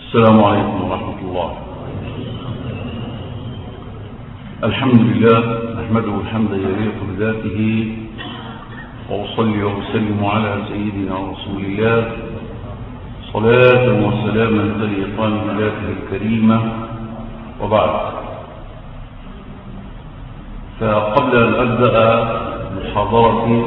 السلام عليكم ورحمة الله الحمد لله نحمده الحمد يليق بذاته وأصلي وأسلم على سيدنا رسول الله صلاة وسلاما تليقان بذاته الكريمة وبعد فقبل أن أبدأ محاضرتي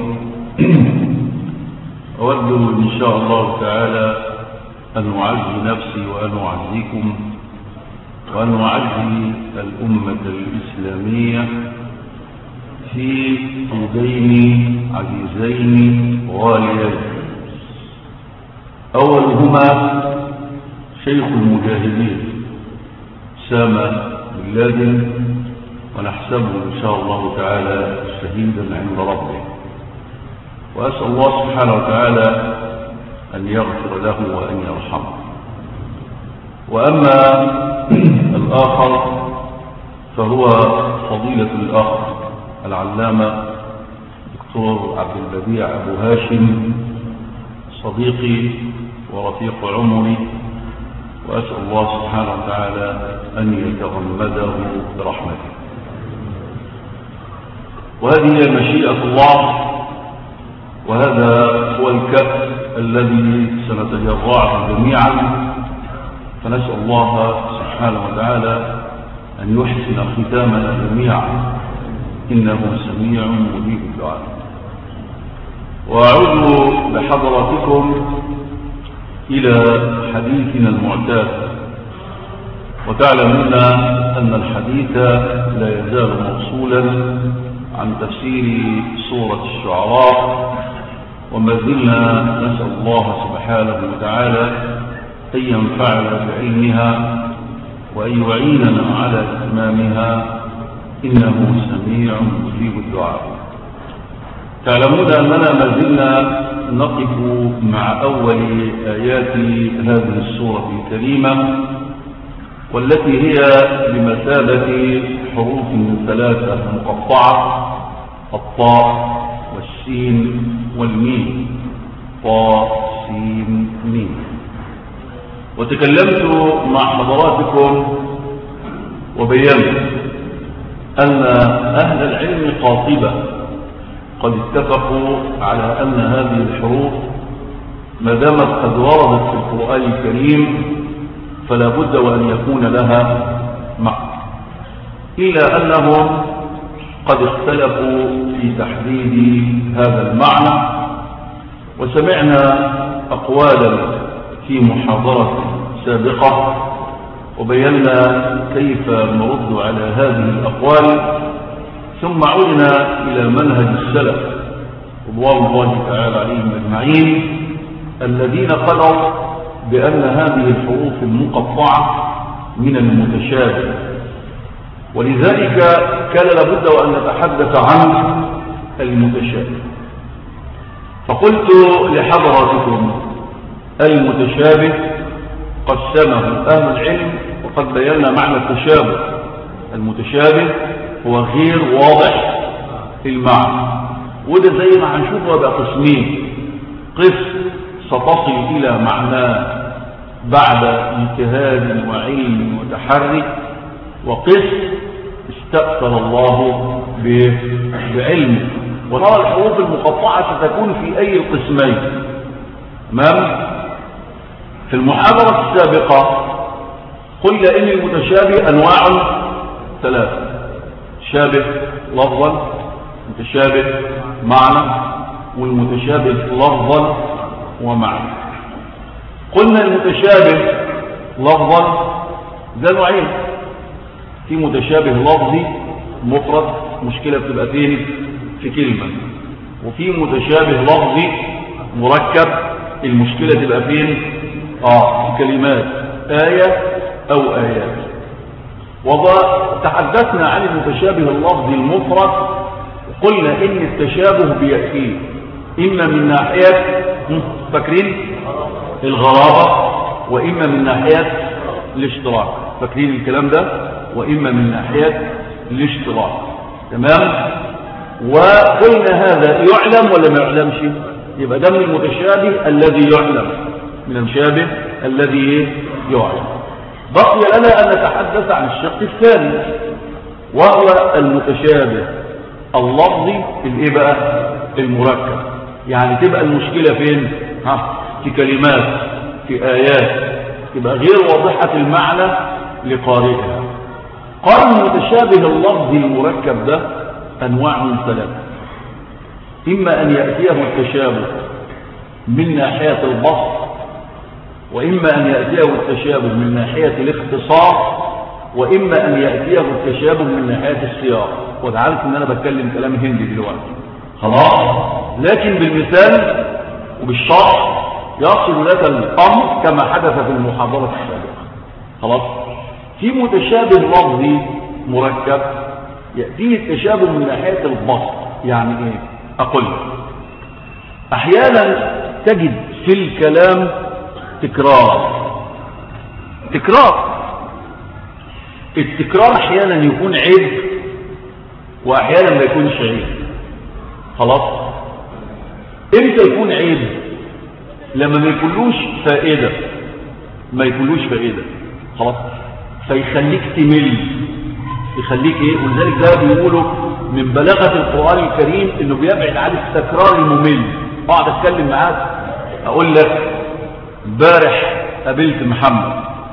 أود إن شاء الله تعالى أن أعزي نفسي وأن أعزيكم وأن أعزي الأمة الإسلامية في طودين عزيزين غاليين أولهما شيخ المجاهدين سامة بن لادن ونحسبه إن شاء الله تعالى شهيدا عند ربه وأسأل الله سبحانه وتعالى أن يغفر له وأن يرحمه وأما الآخر فهو فضيلة الأخ العلامة دكتور عبد البديع أبو هاشم صديقي ورفيق عمري وأسأل الله سبحانه وتعالى أن يتغمده برحمته وهذه هي مشيئة الله وهذا هو الكأس الذي سنتجرعه جميعا فنسأل الله سبحانه وتعالى أن يحسن ختامنا جميعا إنه سميع مجيب الدعاء وأعود بحضراتكم إلى حديثنا المعتاد وتعلمون أن الحديث لا يزال موصولا عن تفسير سورة الشعراء وما زلنا نسأل الله سبحانه وتعالى أن ينفعنا بعلمها وأن يعيننا على إتمامها إنه سميع مجيب الدعاء تعلمون أننا ما زلنا نقف مع أول آيات هذه السورة الكريمة والتي هي بمثابة حروف ثلاثة مقطعة الطاء والسين والميم طاء سين ميم وتكلمت مع حضراتكم وبينت أن أهل العلم قاطبة قد اتفقوا على أن هذه الحروف ما دامت قد وردت في القرآن الكريم فلا بد وأن يكون لها معنى إلا أنهم قد اختلفوا في تحديد هذا المعنى وسمعنا أقوالا في محاضرة سابقة وبينا كيف نرد على هذه الأقوال ثم عدنا إلى منهج السلف رضوان الله تعالى عليهم أجمعين الذين قالوا بأن هذه الحروف المقطعة من المتشابه ولذلك كان لابد وأن نتحدث عن المتشابه فقلت لحضراتكم المتشابه قسمه أهل العلم وقد بينا معنى التشابه المتشابه هو غير واضح في المعنى وده زي ما هنشوفه بقى قسمين قسم ستصل إلى معناه بعد اجتهاد وعلم وتحري وقسم استأثر الله بعلمه ونرى الحروف المقطعة ستكون في أي القسمين تمام في المحاضرة السابقة قلنا إن المتشابه أنواع ثلاثة شابه لفظا متشابه معنى والمتشابه لفظا ومعنى قلنا المتشابه لفظا ده نوعين في متشابه لفظي مفرد مشكلة بتبقى فين في كلمة وفي متشابه لفظي مركب المشكلة تبقى فين اه في كلمات آية أو آيات وتحدثنا عن المتشابه اللفظي المفرد وقلنا إن التشابه بيأتيه إما من ناحية فاكرين الغرابة وإما من ناحية الاشتراك فاكرين الكلام ده وإما من ناحية الاشتراك تمام وقلنا هذا يعلم ولا ما يعلمش يبقى ده من المتشابه الذي يعلم من المشابه الذي يعلم بقي لنا أن نتحدث عن الشق الثاني وهو المتشابه اللفظي الايه بقى المركب يعني تبقى المشكلة فين ها في كلمات في آيات تبقى غير واضحة المعنى لقارئها قال المتشابه اللفظي المركب ده أنواع من ثلاثة إما أن يأتيه التشابه من ناحية البسط وإما أن يأتيه التشابه من ناحية الاختصاص وإما أن يأتيه التشابه من ناحية السياق وده عارف أن أنا بتكلم كلام هندي دلوقتي خلاص لكن بالمثال وبالشرح يصل لك الأمر كما حدث في المحاضرة السابقة خلاص في متشابه لفظي مركب يأتيه التشابه من ناحية البسط يعني ايه أقول أحيانا تجد في الكلام تكرار تكرار التكرار احيانا يكون عيب واحيانا ما يكونش عيب خلاص امتى يكون عيب لما ما يكونلوش فائدة ما يكونلوش فائدة خلاص فيخليك تمل يخليك ايه ولذلك ده بيقولوا من بلاغة القرآن الكريم انه بيبعد عن التكرار الممل بعد اتكلم معاك اقول لك امبارح قابلت محمد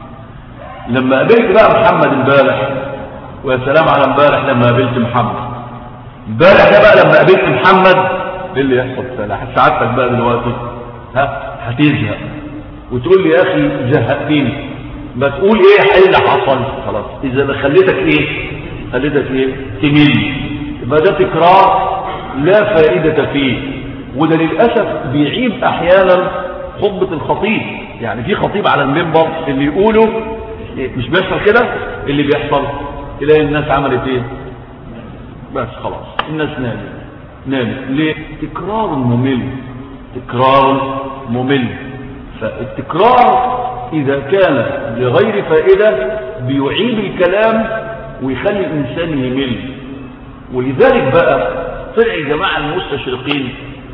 لما قابلت بقى محمد امبارح ويا سلام على امبارح لما قابلت محمد امبارح ده بقى لما قابلت محمد ايه اللي يحصل سعادتك بقى دلوقتي ها هتزهق وتقول لي يا اخي زهقتني ما تقول ايه ايه اللي حصل خلاص اذا خليتك ايه خليتك ايه تميل يبقى ده تكرار لا فائدة فيه وده للأسف بيعيب احيانا خطبة الخطيب يعني في خطيب على المنبر اللي يقوله مش بيحصل كده اللي بيحصل تلاقي الناس عملت ايه بس خلاص الناس نامت نامت ليه تكرار ممل تكرار ممل فالتكرار إذا كان لغير فائدة بيعيد الكلام ويخلي الإنسان يمل ولذلك بقى طلع جماعة المستشرقين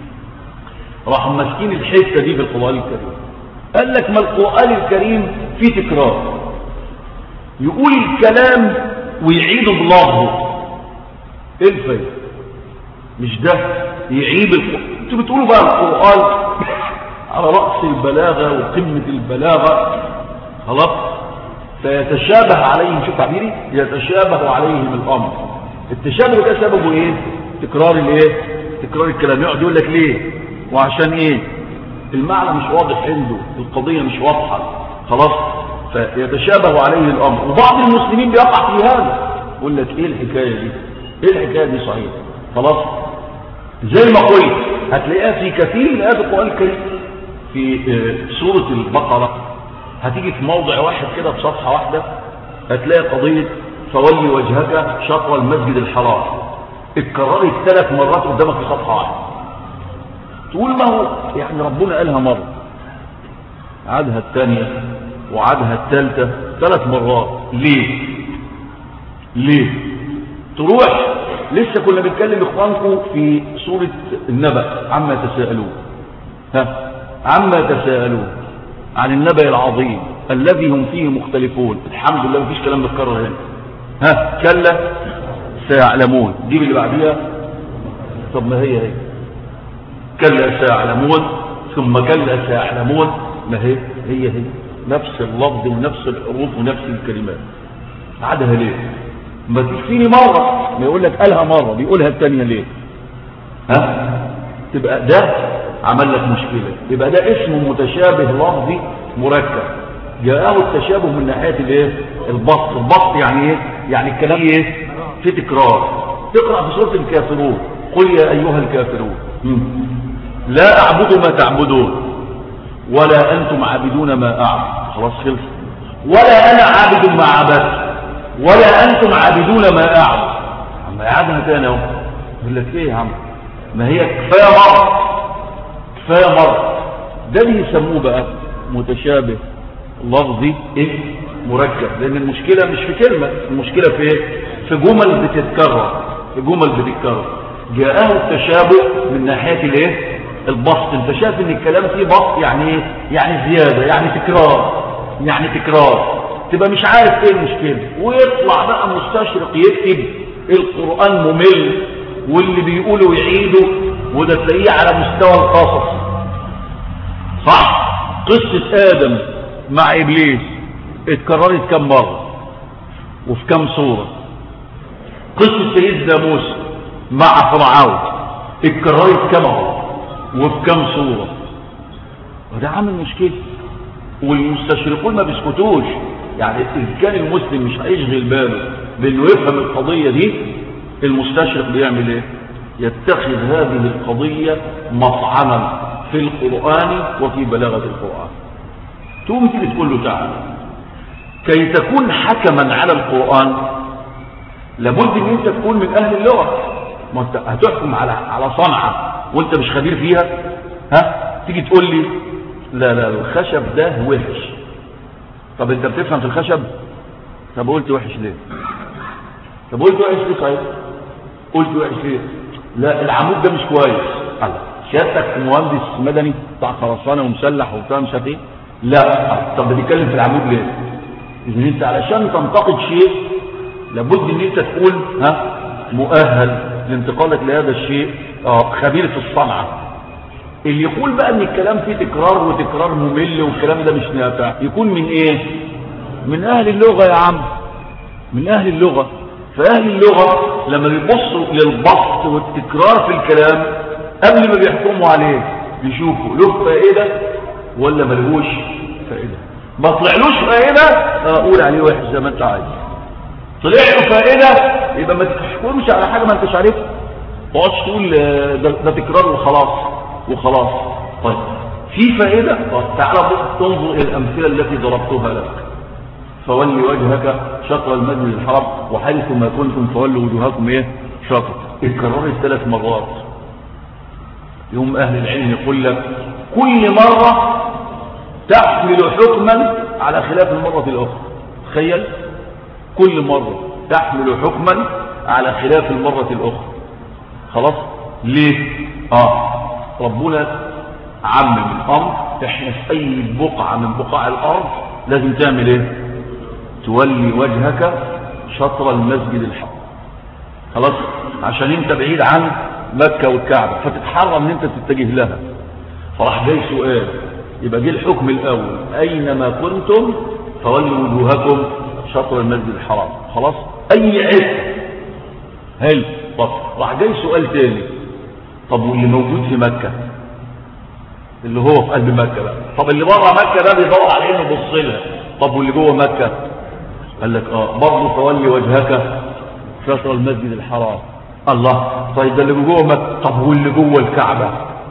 راحوا ماسكين الحتة دي في القرآن الكريم قال لك ما القرآن الكريم فيه تكرار يقول الكلام ويعيده بلفظه ايه الفايدة مش ده يعيد القرآن انتوا بتقولوا بقى القرآن على رأس البلاغة وقمة البلاغة خلاص فيتشابه عليهم شوف تعبيري يتشابه عليهم الأمر التشابه ده سببه ايه تكرار الايه تكرار الكلام يقعد يقول لك ليه وعشان ايه المعنى مش واضح عنده القضية مش واضحة خلاص فيتشابه عليه الأمر وبعض المسلمين بيقع في هذا يقول لك ايه الحكاية دي ايه الحكاية دي صحيح خلاص زي ما قلت هتلاقيها في كثير من آيات القرآن الكريم في سورة البقرة هتيجي في موضع واحد كده في صفحة واحدة هتلاقي قضية فولي وجهك شطر المسجد الحرام اتكررت ثلاث مرات قدامك في صفحة واحدة تقول ما هو يعني ربنا قالها مرة عادها الثانية وعادها الثالثة ثلاث مرات ليه ليه تروح لسه كنا بنتكلم اخوانكم في سورة النبأ عما تساءلون ها عما تساءلون عن النبأ العظيم الذي هم فيه مختلفون الحمد لله مفيش كلام متكرر هنا ها كلا سيعلمون دي اللي بعديها طب ما هي هي كلا سيعلمون ثم كلا سيعلمون ما هي هي هي نفس اللفظ ونفس الحروف ونفس الكلمات عادها ليه ما تكفيني مرة ما يقول لك قالها مرة بيقولها الثانية ليه ها تبقى ده عمل لك مشكلة يبقى ده اسمه متشابه لفظي مركب جاءه التشابه من ناحية الايه البسط البسط يعني ايه يعني الكلام ايه في تكرار تقرأ في سورة الكافرون قل يا ايها الكافرون لا اعبد ما تعبدون ولا انتم عابدون ما اعبد خلاص خلص ولا انا عابد ما عبدت ولا انتم عابدون ما اعبد اما يعادها تاني اهو يقول لك ايه يا عم ما هي كفايه مره كفايه مره ده اللي يسموه بقى متشابه لفظي ايه مركب لان المشكله مش في كلمه المشكله في ايه في جمل بتتكرر في جمل بتتكرر جاءه التشابه من ناحيه الايه البسط انت شايف ان الكلام فيه بسط يعني ايه يعني زياده يعني تكرار يعني تكرار تبقى مش عارف ايه المشكلة ويطلع بقى مستشرق يكتب القرآن ممل واللي بيقوله يعيده وده تلاقيه على مستوى القصص صح قصة آدم مع إبليس اتكررت كم مرة وفي كم صورة قصة سيدنا موسى مع فرعون اتكررت كم مرة وفي كم صورة وده عامل مشكلة والمستشرقون ما بيسكتوش يعني إذا كان المسلم مش هيشغل باله بأنه يفهم القضية دي المستشرق بيعمل ايه يتخذ هذه القضية مطعما في القرآن وفي بلاغة القرآن تقوم تيجي تقول له تعالى كي تكون حكما على القرآن لابد ان انت تكون من اهل اللغة ما انت هتحكم على على صنعة وانت مش خبير فيها ها تيجي تقول لي لا لا الخشب ده وحش طب انت بتفهم في الخشب طب قلت وحش ليه طب قلت وحش ليه صحيح قلت وحش ليه لا العمود ده مش كويس الله سيادتك مهندس مدني بتاع خرسانه ومسلح وبتاع مش عارف ايه لا طب ده بيتكلم في العمود ليه اذا انت علشان تنتقد شيء لابد ان انت تكون ها مؤهل لانتقالك لهذا الشيء اه خبير في الصنعه اللي يقول بقى ان الكلام فيه تكرار وتكرار ممل والكلام ده مش نافع يكون من ايه من اهل اللغه يا عم من اهل اللغه فاهل اللغه لما بيبصوا للبسط والتكرار في الكلام قبل ما بيحكموا عليه يشوفوا له فائده ولا ملهوش فائده ما طلعلوش فائده اقول عليه وحش زي ما انت عايز طلع له فائده يبقى ما تحكمش على حاجه ما انتش عارفها ما تقعدش تقول ده, ده تكرار وخلاص وخلاص طيب في فائده طيب تعالى تنظر الى الامثله التي ضربتها لك فولي وجهك شطر المسجد الحرام وحيث ما كنتم فولوا وجوهكم ايه شطر اتكررت ثلاث مرات يوم اهل العلم يقول لك كل مرة تحمل حكما على خلاف المرة الاخرى تخيل كل مرة تحمل حكما على خلاف المرة الاخرى خلاص ليه اه ربنا عمم الامر احنا في اي بقعة من بقاع الارض لازم تعمل ايه تولي وجهك شطر المسجد الحرام خلاص عشان انت بعيد عن مكة والكعبة فتتحرم ان انت تتجه لها فراح جاي سؤال يبقى جه الحكم الاول اينما كنتم فولوا وجوهكم شطر المسجد الحرام خلاص اي عز هل طب راح جاي سؤال تاني طب واللي موجود في مكة اللي هو في قلب مكة بقى طب اللي بره مكة ده بيدور على انه يبص لها طب واللي جوه مكة قال لك اه برضه فولي وجهك شطر المسجد الحرام الله طيب ده اللي جوه مكة طب واللي جوه الكعبة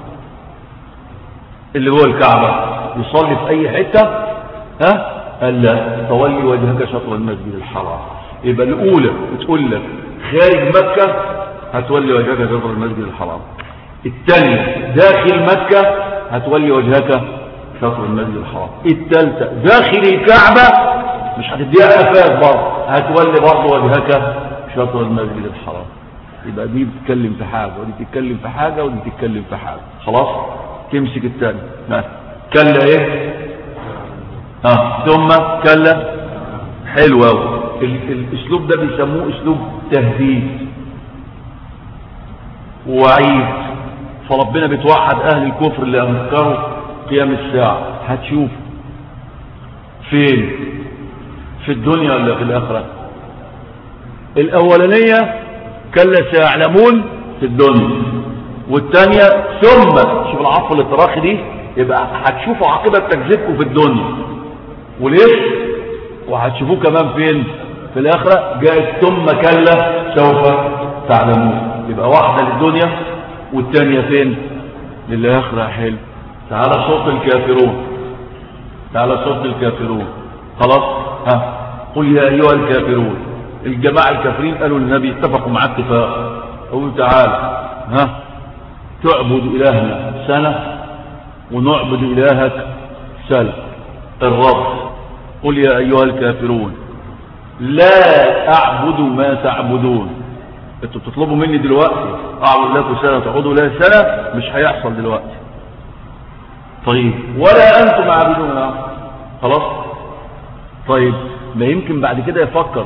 اللي جوه الكعبة يصلي في اي حتة ها قال لا فولي وجهك شطر المسجد الحرام يبقى الاولى بتقول لك خارج مكة هتولي وجهك شطر المسجد الحرام الثانية داخل مكة هتولي وجهك شطر المسجد الحرام الثالثة داخل الكعبة مش هتديها افات برضه هتولي برضه وجهك شطر المسجد الحرام يبقى دي بتتكلم في حاجة ودي بتتكلم في حاجة ودي بتتكلم في حاجة خلاص تمسك الثاني كلا ايه ها ثم كلا حلو قوي الاسلوب ده بيسموه اسلوب تهديد ووعيد فربنا بتوعد اهل الكفر اللي انكروا قيام الساعة هتشوف فين في الدنيا ولا في الاخرة الاولانية كلا سيعلمون في الدنيا والثانية ثم شوف العطف الاتراخي دي يبقى هتشوفوا عاقبة تكذيبكم في الدنيا وليه وهتشوفوه كمان فين في الاخرة جاءت ثم كلا سوف تعلمون يبقى واحدة للدنيا والثانية فين للاخرة حلو تعالى صوت الكافرون تعالى صوت الكافرون خلاص ها قل يا ايها الكافرون الجماعة الكافرين قالوا للنبي اتفقوا معاه اتفاق قالوا تعالى ها تعبد إلهنا سنة ونعبد إلهك سنة الرب قل يا أيها الكافرون لا أعبد ما تعبدون انتوا بتطلبوا مني دلوقتي أعبد لكم سنة تعبدوا لها سنة مش هيحصل دلوقتي طيب ولا أنتم عابدون خلاص طيب ما يمكن بعد كده يفكر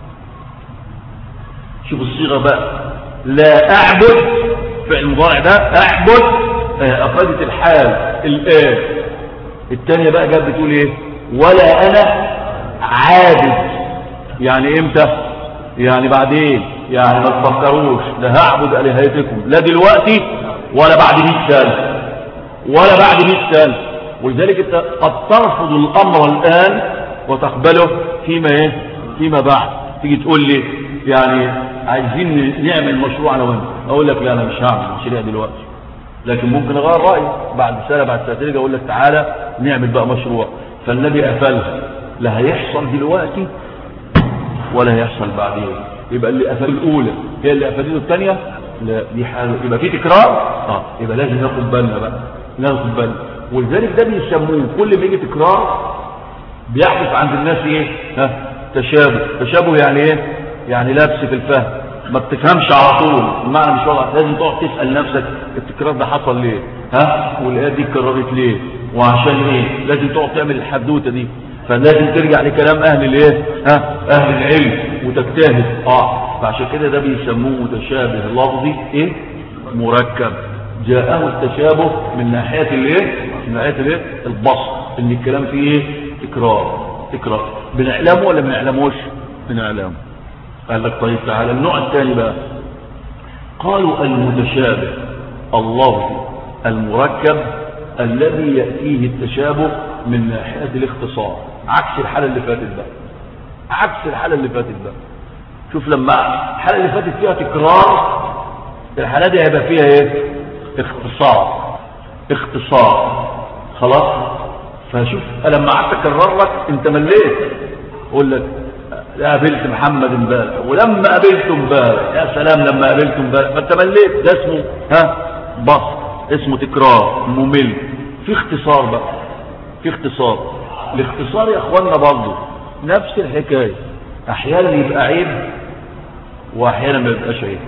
شوف الصيغة بقى لا أعبد فعل المضارع ده أعبد آه، أفادت الحال الآن التانية بقى جاب بتقول إيه ولا أنا عابد يعني إمتى يعني بعدين يعني ما تفكروش لا هعبد الهتكم لا دلوقتي ولا بعد 100 سنه ولا بعد 100 سنه ولذلك انت قد ترفض الامر الان وتقبله فيما ايه فيما بعد تيجي تقول لي يعني عايزين نعمل مشروع انا وانت اقول لك لا انا مش هعمل مشاريع دلوقتي لكن ممكن اغير رايي بعد سنه بعد سنتين اقول لك تعالى نعمل بقى مشروع فالنبي قفلها لا هيحصل دلوقتي ولا هيحصل بعدين يبقى اللي قفل الاولى هي اللي قفلته الثانيه لا دي حاجه يبقى في تكرار اه يبقى لازم ناخد بالنا بقى ناخد بالنا ولذلك ده بيسموه كل ما يجي تكرار بيحدث عند الناس ايه ها تشابه تشابه يعني ايه يعني لبس في الفهم ما بتفهمش على طول المعنى مش واضح لازم تقعد تسال نفسك التكرار ده حصل ليه ها والايه دي اتكررت ليه وعشان ايه لازم تقعد تعمل الحدوته دي فلازم ترجع لكلام اهل الايه ها اهل العلم وتجتهد اه فعشان كده ده بيسموه متشابه لفظي ايه مركب جاءه التشابه من ناحيه الايه من ناحيه الايه البسط ان الكلام فيه ايه تكرار تكرار بنعلمه ولا ما بنعلموش بنعلمه قال لك طيب تعالى النوع الثاني بقى قالوا المتشابه اللفظي المركب الذي يأتيه التشابه من ناحية الاختصار عكس الحالة اللي فاتت بقى عكس الحالة اللي فاتت بقى شوف لما الحالة اللي فاتت فيها تكرار الحالة دي هيبقى فيها ايه اختصار اختصار خلاص فشوف لما قعدت اكرر لك انت مليت اقول لك قابلت محمد امبارح ولما قابلته امبارح يا سلام لما قابلته امبارح فانت مليت ده اسمه ها بسط اسمه تكرار ممل في اختصار بقى في اختصار الاختصار يا اخوانا برضه نفس الحكايه احيانا يبقى عيب واحيانا ما يبقاش عيب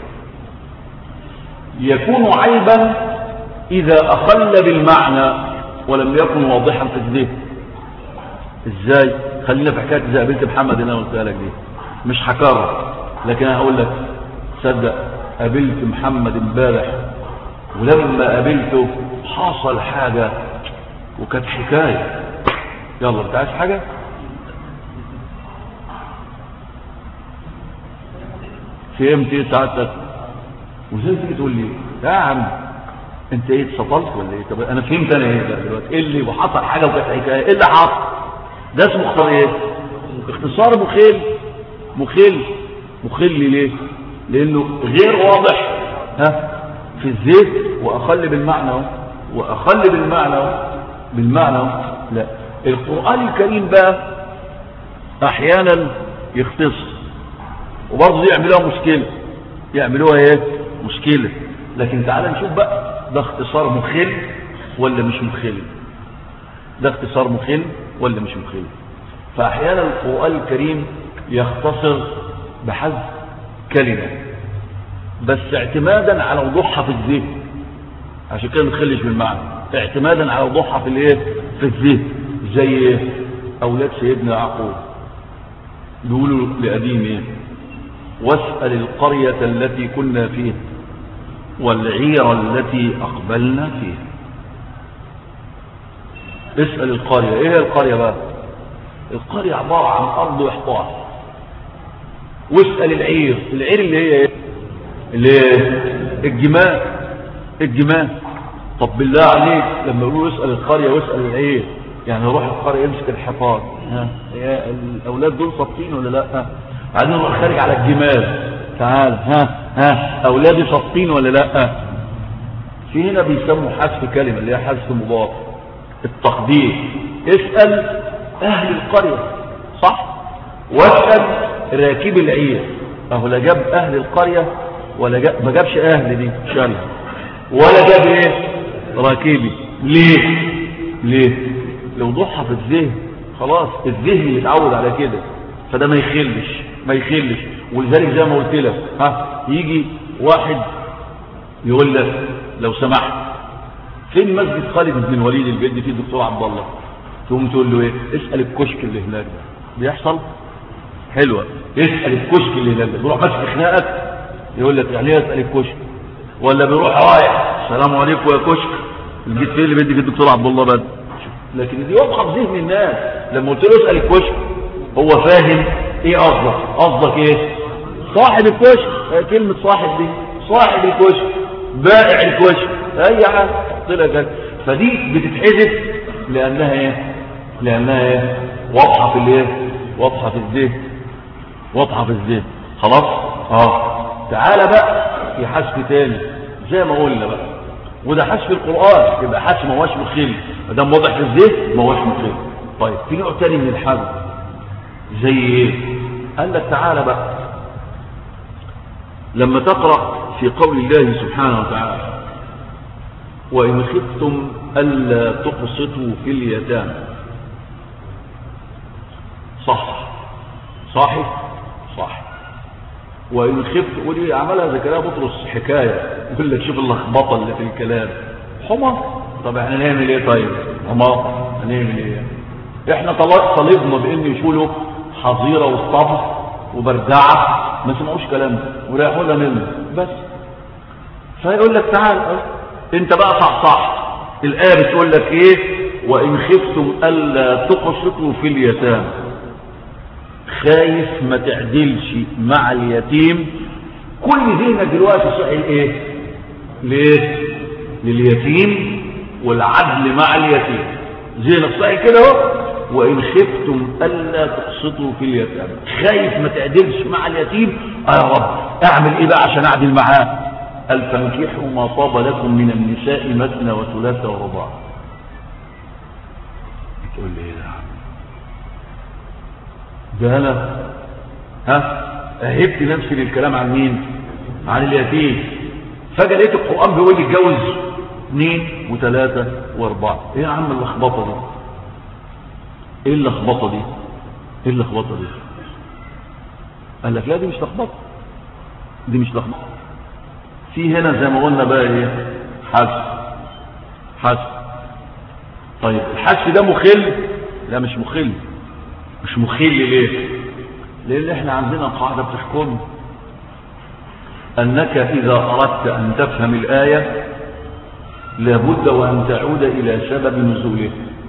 يكون عيبا اذا اخل بالمعنى ولم يكن واضحا في الذهن ازاي خلينا في حكايه اذا قابلت محمد اللي انا قلتها لك دي مش هكرر لكن انا هقول لك صدق قابلت محمد امبارح ولما قابلته حصل حاجه وكانت حكايه يلا انت عايز حاجه فهمت ايه سعادتك وزي تيجي تقول لي يا عم انت ايه اتسطلت ولا ايه طب انا فهمت انا ايه ده دلوقتي ايه اللي وحصل حاجه وكانت حكايه ايه اللي حصل ده اسمه اختصار ايه اختصار مخل مخل مخل ليه لانه غير واضح ها في الذهن واخل بالمعنى اهو واخل بالمعنى اهو بالمعنى اهو لا القران الكريم بقى احيانا يختصر وبرضه يعملوها مشكله يعملوها ايه مشكله لكن تعال نشوف بقى ده اختصار مخل ولا مش مخل ده اختصار مخل ولا مش مخل فاحيانا القران الكريم يختصر بحذف كلمه بس اعتمادا على وضوحها في الذهن عشان كده ما تخليش بالمعنى اعتمادا على وضوحها في الايه في الذهن زي ايه اولاد سيدنا يعقوب بيقولوا لقديم ايه واسال القريه التي كنا فيها والعير التي اقبلنا فيها اسال القريه ايه هي القريه بقى القريه عباره عن ارض واحطاط واسال العير العير اللي هي ايه اللي هي الجمال الجمال طب بالله عليك لما يقولوا اسال القريه واسال العير يعني يروح القريه يمسك الحفاظ ها يا الاولاد دول صابتين ولا لا عايزين نروح خارج على الجمال تعال ها ها اولادي صابتين ولا لا في هنا بيسموا حذف كلمه اللي هي حذف مضاف التقدير اسال اهل القريه صح واسال راكب العير اهو لا جاب اهل القريه ولا جاب ما جابش اهل دي شالها ولا جاب ايه راكبي ليه ليه لوضوحها في الذهن خلاص الذهن متعود على كده فده ما يخلش ما يخلش ولذلك زي ما قلت لك ها يجي واحد يقول لك لو سمحت فين مسجد خالد بن الوليد البيت فيه الدكتور عبد الله تقوم تقول له ايه اسال الكشك اللي هناك ده بيحصل حلوة اسأل الكشك اللي جنبك بيروح ماسك خناقك يقول لك يعني ايه اسأل الكشك ولا بيروح رايح السلام عليكم يا كشك الجيت فين اللي بدي الدكتور عبد الله بدر لكن دي واضحه في ذهن الناس لما قلت له اسال الكشك هو فاهم ايه قصدك قصدك ايه صاحب الكشك كلمه صاحب دي صاحب الكشك بائع الكشك اي حاجه طلع كده فدي بتتحذف لانها ايه لانها ايه واضحه في الايه واضحه في الذهن واضحه في الذهن خلاص اه تعالى بقى في حذف تاني زي ما قلنا بقى وده حذف القرآن يبقى حذف ما هوش مخل ما دام واضح في الذهن ما هوش مخل طيب في نوع تاني من الحذف زي ايه قال لك تعالى بقى لما تقرأ في قول الله سبحانه وتعالى وإن خفتم ألا تقسطوا في اليتامى صح صحيح صح وإن خفت ودي عملها زكريا بطرس حكاية يقول لك شوف اللخبطة اللي في الكلام حمار طب احنا نعمل ايه طيب حمار هنعمل ايه احنا طلق طالبنا بان يشولوا حظيرة والصبر وبردعة ما سمعوش كلامنا وريحوا لنا منه بس فيقول لك تعال انت بقى صح صح الآية بتقول لك ايه وإن خفتم ألا تقسطوا في اليتامى خايف ما تعدلش مع اليتيم كل ذهنك دلوقتي صحي الايه ليه لليتيم والعدل مع اليتيم ذهنك صحي كده اهو وان خفتم الا تقسطوا في اليتامى خايف ما تعدلش مع اليتيم آه يا رب اعمل ايه بقى عشان اعدل معاه قال فانكحوا ما طاب لكم من النساء مثنى وثلاث ورباع تقول لي ايه ده ده انا ها اهبت نفسي للكلام عن مين عن اليتيم فجأة لقيت القرآن بيقول لي اتجوز اثنين وثلاثة واربعة ايه يا عم اللخبطة دي ايه اللخبطة دي ايه اللخبطة دي قال لك لا دي مش لخبطة دي مش لخبطة في هنا زي ما قلنا بقى ايه حذف حذف طيب الحذف ده مخل لا مش مخل مش مخل ليه لان احنا عندنا قاعدة بتحكم انك اذا اردت ان تفهم الاية لابد وان تعود الى سبب نزوله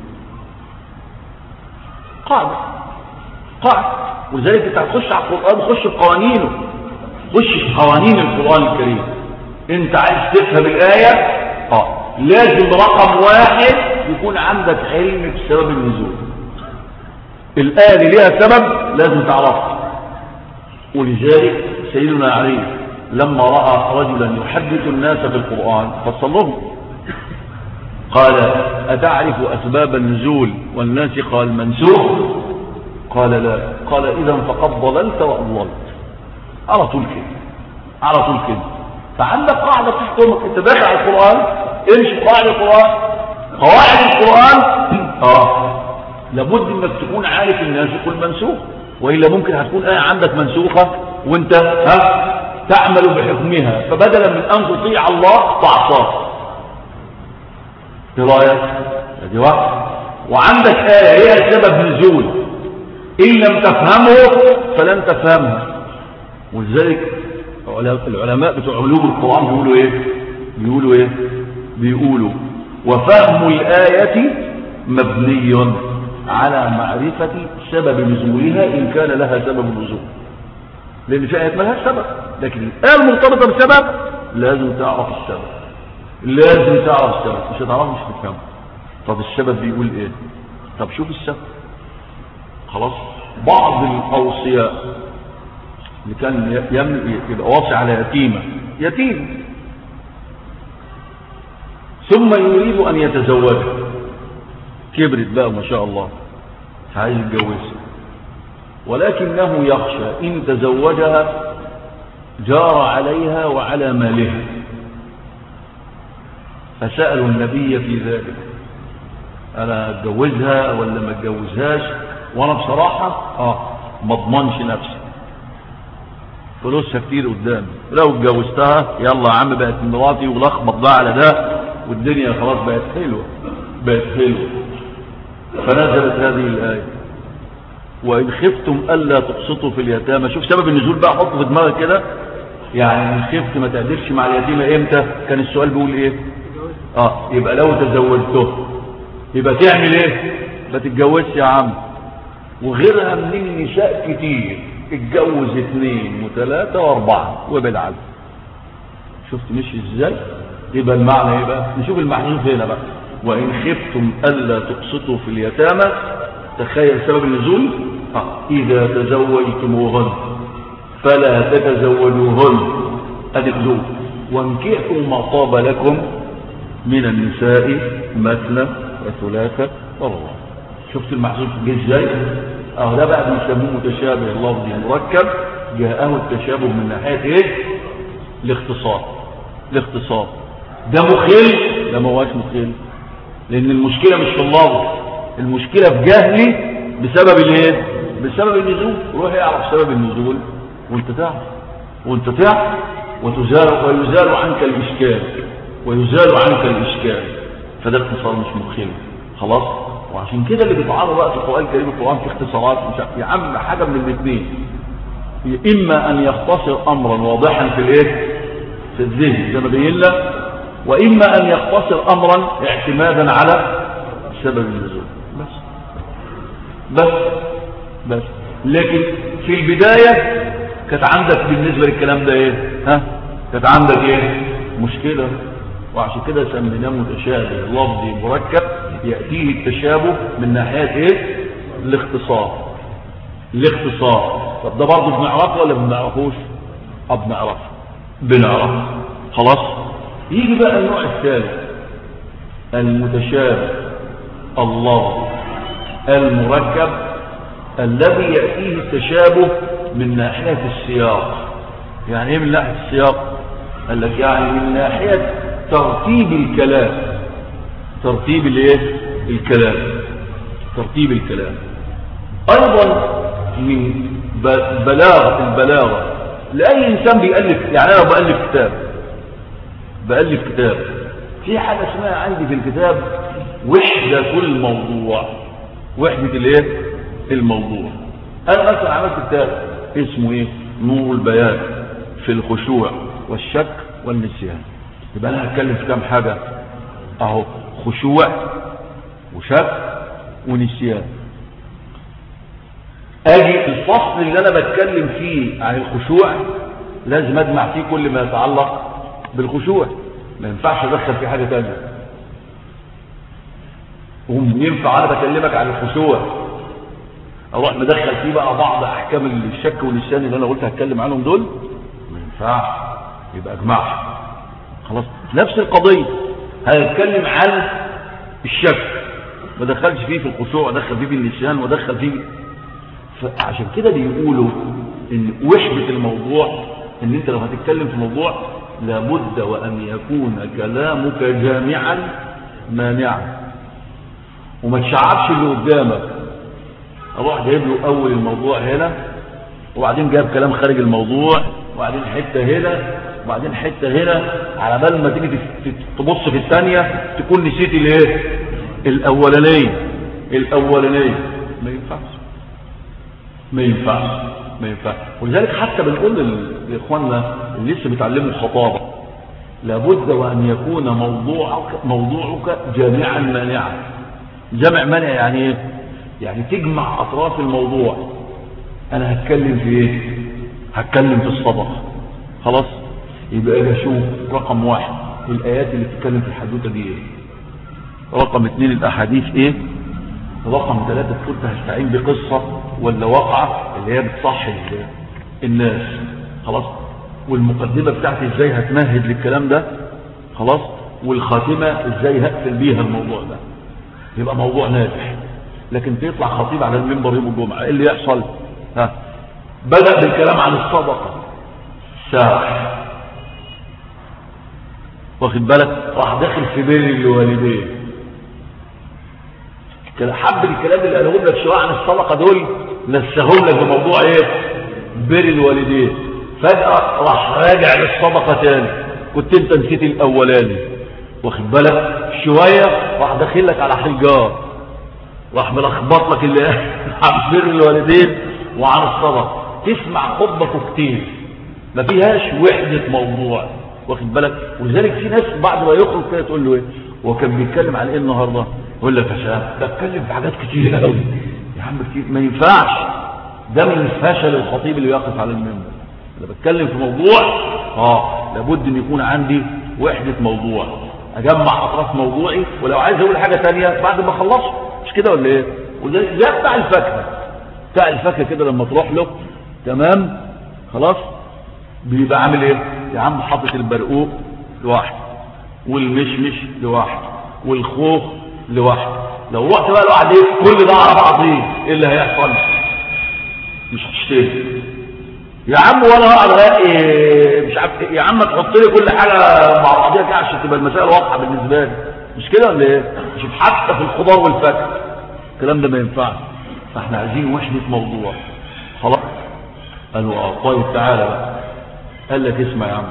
قاعدة قاعدة ولذلك انت هتخش على القرآن خش بقوانينه خش في قوانين القرآن الكريم انت عايز تفهم الآية اه لازم رقم واحد يكون عندك علم بسبب النزول الآية اللي ليها سبب لازم تعرفها ولذلك سيدنا علي لما رأى رجلا يحدث الناس في القرآن فصل لهم قال أتعرف أسباب النزول والناس قال منسوخ قال لا قال إذا فقد ضللت وأضللت على طول كده على طول كده فعندك قاعدة تحكمك انت داخل على القرآن امشي بقواعد القرآن قواعد القرآن اه لابد انك تكون عارف الناسخ والمنسوخ وإلا ممكن هتكون آية عندك منسوخة وانت ها تعمل بحكمها فبدلا من أن تطيع الله تعصاه ايه رايك ادي واحد وعندك آية هي سبب نزول إن لم تفهمه فلن تفهمه ولذلك العلماء بتوع علوم القرآن بيقولوا ايه بيقولوا ايه بيقولوا وفهم الآية مبني على معرفة سبب نزولها إن كان لها سبب نزول لأن في آيات ما لها سبب لكن الآية المرتبطة بسبب لازم تعرف السبب لازم تعرف السبب مش هتعرف مش تفهم طب السبب بيقول ايه طب شوف السبب خلاص بعض الأوصياء اللي كان يبقى واصي على يتيمة يتيم ثم يريد أن يتزوجها كبرت بقى ما شاء الله عايز يتجوزها ولكنه يخشى إن تزوجها جار عليها وعلى مالها فسألوا النبي في ذلك أنا أتجوزها ولا ما أتجوزهاش وأنا بصراحة آه ما اضمنش نفسي فلوسها كتير قدامي لو اتجوزتها يلا يا عم بقت مراتي ولخبط بقى على ده والدنيا خلاص بقت حلوة بقت حلوة فنزلت هذه الآية وإن خفتم ألا تقسطوا في اليتامى شوف سبب النزول بقى حطه في دماغك كده يعني إن خفت ما تعدلش مع اليتيمة إمتى كان السؤال بيقول إيه آه يبقى لو تزوجته يبقى تعمل إيه ما تتجوزش يا عم وغيرها من النساء كتير اتجوز اثنين وثلاثة واربعة وبالعدل شفت مشي ازاي يبقى المعنى يبقى نشوف المحذوف هنا بقى وإن خفتم ألا تقسطوا في اليتامى تخيل سبب النزول آه. إذا تزوجتموهن فلا تتزوجوهن أدخلوا وانكحوا ما طاب لكم من النساء مثنى وثلاثة ورباع شفت المحذوف جه ازاي اهو ده بقى بيسموه متشابه اللفظي مركب جاءه التشابه من ناحيه ايه الاختصار الاختصار ده مخل ده ما هوش مخل لان المشكله مش في اللفظ المشكله في جهلي بسبب الايه بسبب النزول روح يعرف سبب النزول وانت تعرف وانت تعرف وتزال ويزال عنك الاشكال ويزال عنك الاشكال فده اختصار مش مخل خلاص وعشان كده اللي بيتعرض بقى في القران الكريم القران فيه اختصارات مش يا عم حاجه من الاثنين اما ان يختصر امرا واضحا في الايه في الذهن زي ما بين لك واما ان يختصر امرا اعتمادا على سبب النزول بس بس بس لكن في البدايه كانت عندك بالنسبه للكلام ده ايه ها كانت عندك ايه مشكله وعشان كده سميناه متشابه لفظي مركب يأتيه التشابه من ناحية ايه الاختصار الاختصار طب ده برضه بنعرفه ولا بنعرفوش اه بنعرفه بنعرفه خلاص يجي بقى النوع الثالث المتشابه اللفظي المركب الذي يأتيه التشابه من ناحية السياق يعني ايه من ناحية السياق قال لك يعني من ناحية ترتيب الكلام ترتيب الايه الكلام ترتيب الكلام ايضا من بلاغه البلاغه لاي انسان بيالف يعني انا بالف كتاب بالف كتاب في حاجه اسمها عندي في الكتاب وحده الموضوع وحده الايه الموضوع انا مثلا عملت كتاب اسمه ايه نور البيان في الخشوع والشك والنسيان يبقى انا هتكلم في كام حاجه اهو خشوع وشك ونسيان اجي الفصل اللي انا بتكلم فيه عن الخشوع لازم اجمع فيه كل ما يتعلق بالخشوع ما ينفعش ادخل فيه حاجه ثانيه ينفع انا بكلمك عن الخشوع اروح مدخل فيه بقى بعض احكام الشك والنسيان اللي انا قلت هتكلم عنهم دول ما ينفعش يبقى اجمعها خلاص نفس القضية هنتكلم عن الشك ما دخلش فيه في الخشوع ودخل فيه في النسيان ودخل فيه فعشان كده بيقولوا ان وحدة الموضوع ان انت لو هتتكلم في موضوع لابد وان يكون كلامك جامعا مانعا وما تشعبش اللي قدامك اروح جايب له اول الموضوع هنا وبعدين جايب كلام خارج الموضوع وبعدين حته هنا وبعدين حته هنا على بال ما تيجي تبص في الثانيه تكون نسيت الايه الاولانيه الاولانيه ما ينفعش ما ينفعش ما ينفعش ولذلك حتى بنقول لاخواننا اللي لسه بيتعلموا الخطابه لابد وان يكون موضوعك موضوعك جامعا مانعا جمع مانع يعني ايه يعني تجمع اطراف الموضوع انا هتكلم في ايه هتكلم في الصدق خلاص يبقى اجي اشوف رقم واحد الايات اللي بتتكلم في الحدوته دي ايه رقم اثنين الاحاديث ايه رقم ثلاثة كنت هستعين بقصة ولا واقعة اللي هي بتصحي الناس خلاص والمقدمة بتاعتي ازاي هتمهد للكلام ده خلاص والخاتمة ازاي هقفل بيها الموضوع ده يبقى موضوع ناجح لكن تطلع خطيب على المنبر يوم الجمعة ايه اللي يحصل ها بدأ بالكلام عن الصدقة ساعة واخد بالك راح داخل في بر الوالدين حب الكلام اللي قالهم لك شويه عن الصدقه دول نسهم لك بموضوع ايه بر الوالدين فجاه راح راجع للصدقه تاني كنت انت نسيت الاولاني واخد بالك شويه راح داخل لك على حجار راح ملخبط لك اللي عن بر الوالدين وعن الصدق تسمع خطبة كتير ما فيهاش وحدة موضوع واخد بالك ولذلك في ناس بعد ما يخرج كده تقول له ايه هو كان بيتكلم عن ايه النهارده يقول لك يا شباب ده اتكلم في حاجات كتير قوي يا عم كتير ما ينفعش ده من فشل الخطيب اللي يقف على المنبر انا بتكلم في موضوع اه لابد ان يكون عندي وحدة موضوع اجمع اطراف موضوعي ولو عايز اقول حاجة تانية بعد ما اخلصه مش كده ولا ايه وده زي بتاع الفاكهة بتاع الفاكهة كده لما تروح له تمام خلاص بيبقى عامل ايه يا عم حاطط البرقوق لوحده والمشمش لوحده والخوخ لوحده لو رحت بقى لوحدي كل ده على بعضيه ايه اللي هيحصل مش هتشتري يا عم وانا اقعد إيه مش عارف يا عم تحط لي كل حاجه مع بعضيها كده عشان تبقى المسائل واضحه بالنسبه لي مش كده ولا ايه شوف حتى في الخضار والفاكهه الكلام ده ما ينفعش فاحنا عايزين وحده موضوع خلاص قالوا اه طيب تعالى بقى قال لك اسمع يا عم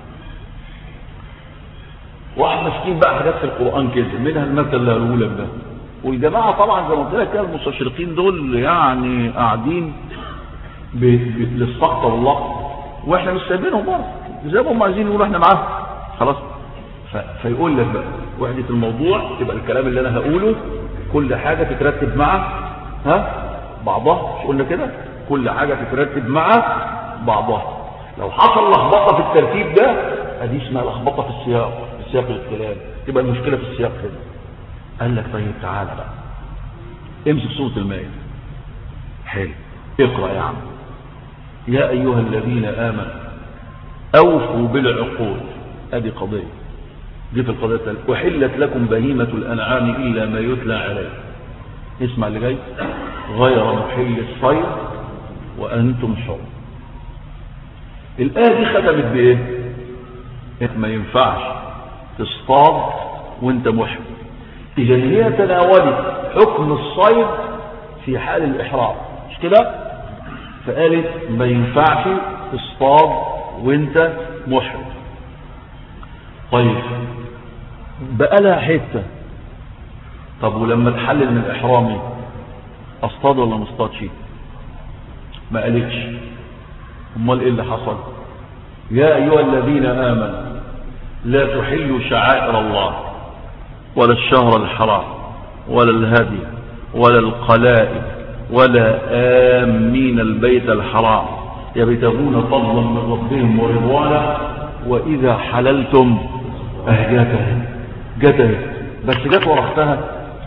واحد مسكين بقى حاجات في القرآن كده منها المثل اللي هقوله لك ده والجماعة طبعا زي ما قلت لك كده المستشرقين دول يعني قاعدين للسخط والله واحنا مش سايبينهم برضه زي ما هم عايزين يقولوا احنا معاهم خلاص فيقول لك بقى وحدة الموضوع تبقى الكلام اللي انا هقوله كل حاجة تترتب مع ها بعضها مش قلنا كده كل حاجة تترتب مع بعضها لو حصل لخبطه في الترتيب ده ادي اسمها لخبطه في السياق في سياق الكلام تبقى المشكله في السياق كده قال لك طيب تعالى بقى امسك سوره المائده حلو اقرا يا عم يا ايها الذين امنوا اوفوا بالعقود ادي قضيه دي في القضيه الثالثه احلت لكم بهيمه الانعام الا ما يتلى عليه اسمع اللي جاي غير محل الصيد وانتم حر الآية دي ختمت بإيه ما ينفعش تصطاد وانت محرم إذا هي تناولت حكم الصيد في حال الإحرام مش كده فقالت ما ينفعش تصطاد وانت محرم طيب بقى لها حتة طب ولما تحلل من إحرامي اصطاد ولا ما اصطادش ما قالتش امال ايه اللي حصل يا ايها الذين امنوا لا تحلوا شعائر الله ولا الشهر الحرام ولا الهدي ولا القلائد ولا آمين البيت الحرام يبتغون فضلا من ربهم ورضوانا وإذا حللتم أهجاته جته بس جت ورختها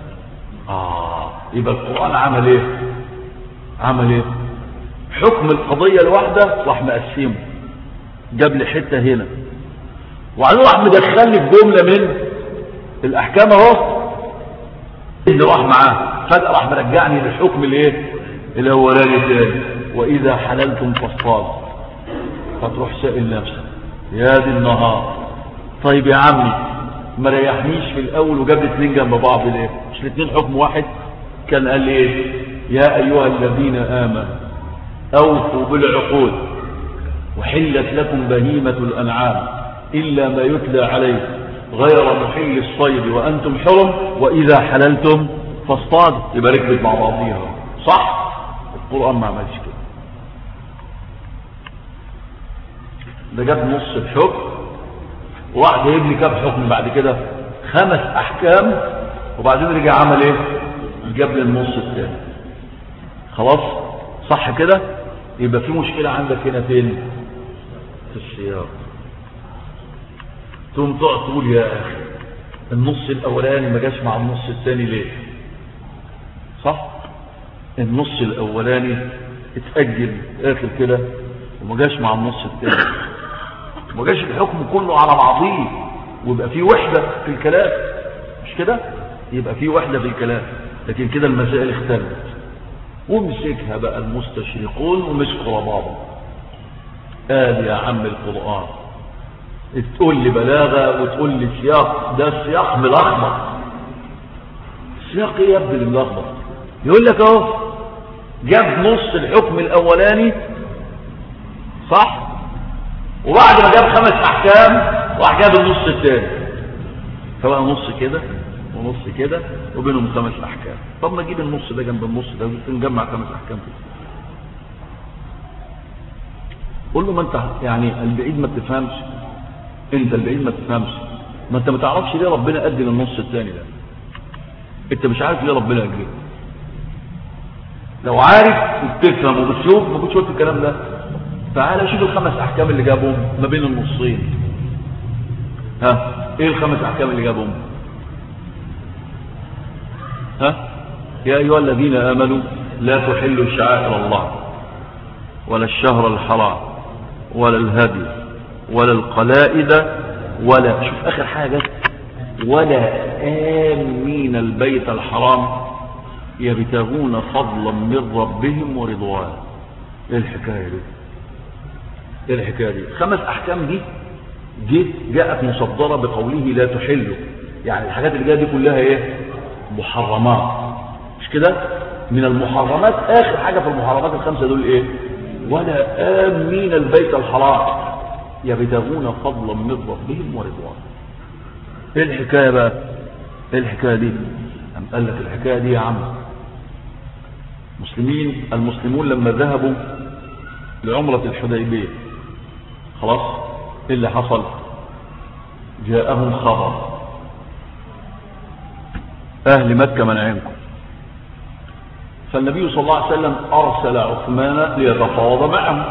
آه يبقى القرآن عمل ايه عمل ايه حكم القضية الواحدة راح مقسمه جاب لي حتة هنا وبعدين راح مدخلني في جملة من الأحكام اهو اللي راح معاه فجأة راح مرجعني للحكم الايه الاولاني تاني وإذا حللتم فاصطاد فتروح سائل نفسك يا دي النهار طيب يا عمي ما ريحنيش في الأول وجاب لي اتنين جنب بعض ليه مش الاتنين حكم واحد كان قال لي ايه يا أيها الذين آمنوا أوفوا بالعقود وحلت لكم بهيمة الأنعام إلا ما يتلى عليه غير محل الصيد وأنتم حرم وإذا حللتم فاصطاد يبقى ركبت مع بعضيها صح القرآن ما عملش كده ده جاب نص الحكم وواحد يبني كام حكم بعد كده خمس أحكام وبعدين رجع عمل ايه جاب لي النص الثاني خلاص صح كده يبقى في مشكلة عندك هنا فين في السياق ثم تقعد تقول يا اخي النص الاولاني ما جاش مع النص الثاني ليه صح النص الاولاني اتأجل اخر كده وما جاش مع النص الثاني ما جاش الحكم كله على بعضيه ويبقى في وحدة في الكلام مش كده يبقى في وحدة في الكلام لكن كده المسائل اختلفت ومسكها بقى المستشرقون ومسكوا بعضهم قال يا عم القرآن تقول لي بلاغة وتقول لي سياق ده سياق ملخبط سياق ايه يا ابني ملخبط يقول لك اهو جاب نص الحكم الاولاني صح وبعد ما جاب خمس احكام راح جاب النص الثاني فبقى نص كده ونص كده وبينهم خمس احكام طب ما اجيب النص ده جنب النص ده ونجمع خمس احكام كده قول له ما انت يعني البعيد ما بتفهمش انت البعيد ما تفهمش ما انت ما تعرفش ليه ربنا ادي للنص الثاني ده انت مش عارف ليه ربنا اجله لو عارف وبتفهم وبتشوف ما كنتش قلت الكلام ده تعالى شوف الخمس احكام اللي جابهم ما بين النصين ها ايه الخمس احكام اللي جابهم ها يا ايها الذين امنوا لا تحلوا شعائر الله ولا الشهر الحرام ولا الهدي ولا القلائد ولا شوف اخر حاجه ولا آمين البيت الحرام يبتغون فضلا من ربهم ورضوانا ايه الحكايه دي ايه الحكايه دي خمس احكام دي جت جاءت مصدره بقوله لا تحلوا يعني الحاجات اللي جايه دي كلها ايه محرمات مش كده من المحرمات اخر حاجه في المحرمات الخمسه دول ايه ولا امين البيت الحرام يبتغون فضلا من ربهم ورضوانا ايه الحكايه بقى ايه الحكايه دي أم قال لك الحكايه دي يا عم مسلمين المسلمون لما ذهبوا لعمره الحديبيه خلاص ايه اللي حصل جاءهم خبر اهل مكه منعينكم فالنبي صلى الله عليه وسلم ارسل عثمان ليتفاوض معهم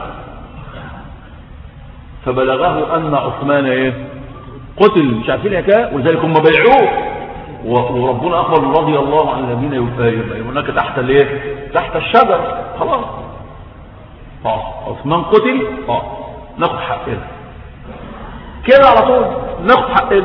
فبلغه ان عثمان ايه قتل مش عارفين الحكايه ولذلك هم بيعوه وربنا اخبر رضي الله عن الذين يبايعونك تحت الايه تحت الشجر خلاص خلاص عثمان قتل خلاص ناخد حقنا كده على طول ناخد حقنا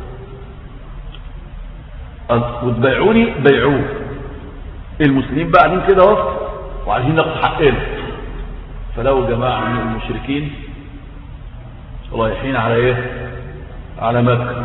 وتبايعوني بيعوه المسلمين بقى قاعدين كده اهو وعايزين ناخد حقنا فلو جماعه من المشركين رايحين على ايه على مكة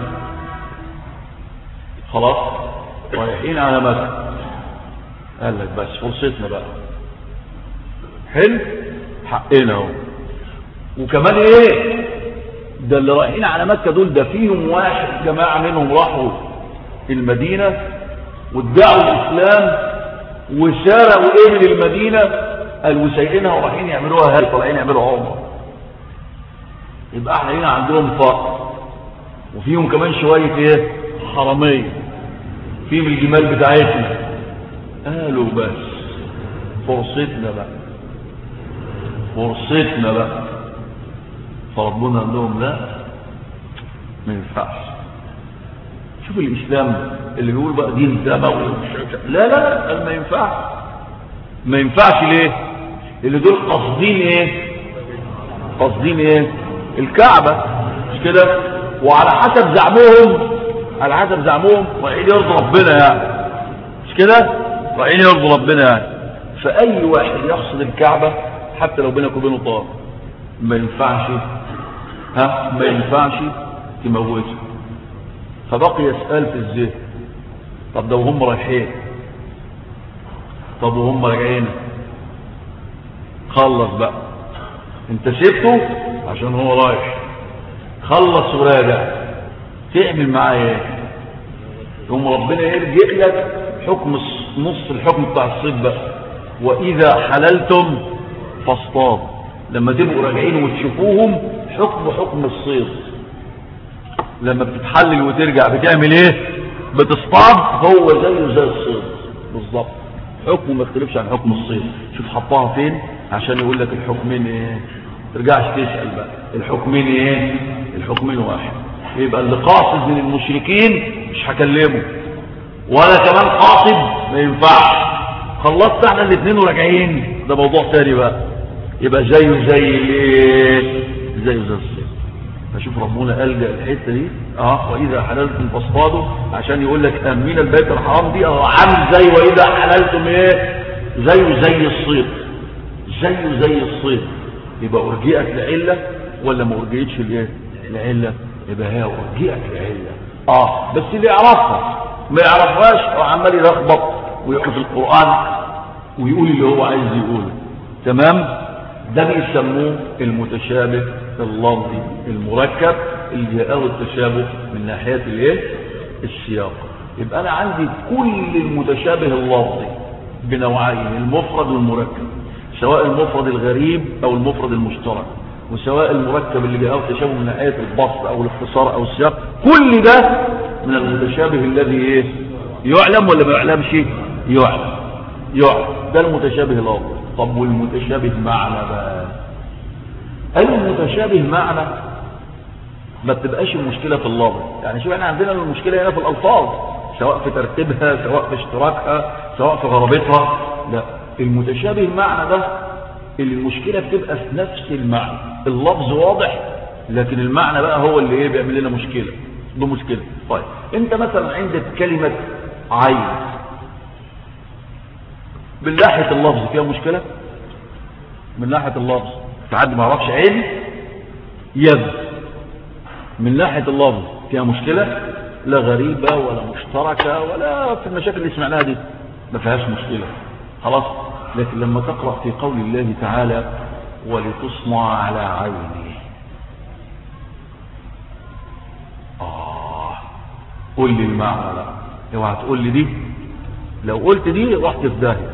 خلاص رايحين على مكة قال لك بس فرصتنا بقى حلو حقنا اهو وكمان ايه ده اللي رايحين على مكة دول ده فيهم واحد جماعة منهم راحوا المدينة وادعوا الاسلام وسرقوا ايه من المدينة قالوا سايقينها ورايحين يعملوها هل طالعين يعملوا عمره يبقى احنا هنا عندهم فقر وفيهم كمان شوية ايه حرامية فيهم الجمال بتاعتنا قالوا بس فرصتنا بقى فرصتنا بقى فربنا قال لهم لا ما ينفعش شوف الاسلام اللي بيقول بقى دين دموي لا لا قال ما ينفعش ما ينفعش ليه اللي دول قاصدين ايه قاصدين ايه الكعبة مش كده وعلى حسب زعمهم على حسب زعمهم رايحين يرضوا ربنا يعني مش كده رايحين يرضوا ربنا يعني فأي واحد يقصد الكعبة حتى لو بينك وبينه طار ما ينفعش ها ما ينفعش تموته فبقي يسأل في الذهن طب ده وهم رايحين طب وهم راجعين خلص بقى انت سبته عشان هو رايح خلص وراجع تعمل معاه ايه يوم ربنا يرجع لك حكم نص الحكم بتاع الصيد بقى واذا حللتم فاصطاد لما تبقوا راجعين وتشوفوهم حكم حكم الصيد لما بتتحلل وترجع بتعمل ايه بتصطاد هو زيه زي الصيد بالظبط حكمه ما يختلفش عن حكم الصيد شوف حطها فين عشان يقول لك الحكمين ايه ترجعش تسأل بقى الحكمين ايه الحكمين واحد يبقى اللي قاصد من المشركين مش هكلمه ولا كمان قاصد ما ينفعش خلصت احنا الاثنين وراجعين ده موضوع تاني بقى يبقى زيه زي الايه زيه زي الصيد فشوف ربنا ألجأ الحتة دي اه واذا حللتم فاصطادوا عشان يقول لك امين البيت الحرام دي اه عامل زي واذا حللتم ايه زيه زي الصيد زيه زي الصيد يبقى ارجئت لعلة ولا ما ارجئتش الايه العلة يبقى هي ارجئت لعلة اه بس اللي يعرفها ما يعرفهاش هو عمال يلخبط ويقرا في القرآن ويقول اللي هو عايز يقوله تمام ده بيسموه المتشابه اللفظي المركب اللي جاءه التشابه من ناحية الايه السياق يبقى انا عندي كل المتشابه اللفظي بنوعين المفرد والمركب سواء المفرد الغريب او المفرد المشترك وسواء المركب اللي جاءه تشابه من ناحيه البسط او الاختصار او السياق كل ده من المتشابه الذي ايه يعلم ولا ما يعلمش يعلم يعلم ده المتشابه اللفظي طب والمتشابه معنى بقى هل المتشابه معنى ما بتبقاش المشكلة في اللفظ يعني شوف احنا عندنا المشكلة هنا في الألفاظ سواء في ترتيبها سواء في اشتراكها سواء في غرابتها لا المتشابه معنى ده اللي المشكلة بتبقى في نفس المعنى اللفظ واضح لكن المعنى بقى هو اللي ايه بيعمل لنا مشكلة ده مشكلة طيب انت مثلا عندك كلمة عين من ناحية اللفظ فيها مشكلة من ناحية اللفظ في حد ما يعرفش عين يد من ناحية اللفظ فيها مشكلة لا غريبة ولا مشتركة ولا في المشاكل اللي سمعناها دي ما فيهاش مشكلة خلاص لكن لما تقرأ في قول الله تعالى ولتصنع على عيني آه قول لي المعنى لا اوعى تقول لي دي لو قلت دي رحت في داهية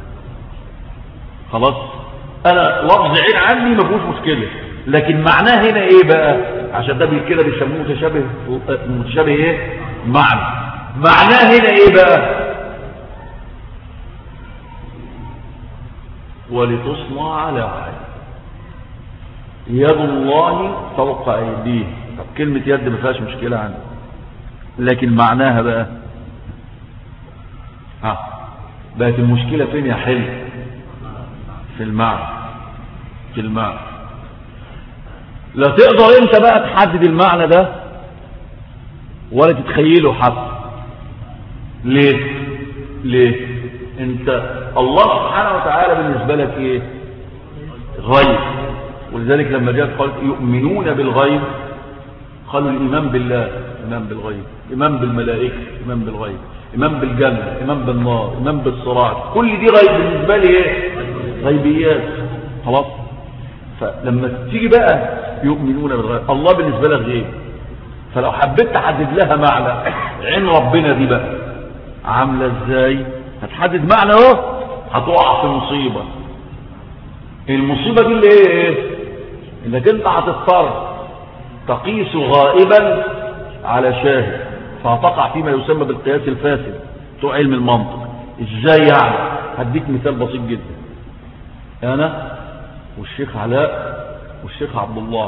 خلاص انا لفظ عين عني ما فيهوش مشكله لكن معناه هنا ايه بقى عشان ده كده بيسموه متشابه متشابه ايه معنى معناه هنا ايه بقى ولتصنع على عين يد الله فوق ايديه طب كلمة يد ما فيهاش مشكلة عنه لكن معناها بقى ها بقت المشكلة فين يا حلو في المعنى في المعنى لا تقدر انت بقى تحدد المعنى ده ولا تتخيله حتى ليه ليه انت الله سبحانه وتعالى بالنسبة لك ايه غيب ولذلك لما جاءت قال يؤمنون بالغيب قالوا الإيمان بالله إيمان بالغيب إيمان بالملائكة إيمان بالغيب إيمان بالجنة إيمان بالنار إيمان بالصراط كل دي غيب بالنسبة لي إيه غيبيات خلاص فلما تيجي بقى يؤمنون بالغيب الله بالنسبة لك غيب فلو حبيت تحدد لها معنى عين ربنا دي بقى عاملة ازاي هتحدد معنى اهو هتقع في مصيبة المصيبة دي اللي ايه ايه انك انت هتضطر تقيس غائبا على شاهد فهتقع فيما يسمى بالقياس الفاسد بتوع علم المنطق ازاي يعني هديك مثال بسيط جدا انا والشيخ علاء والشيخ عبد الله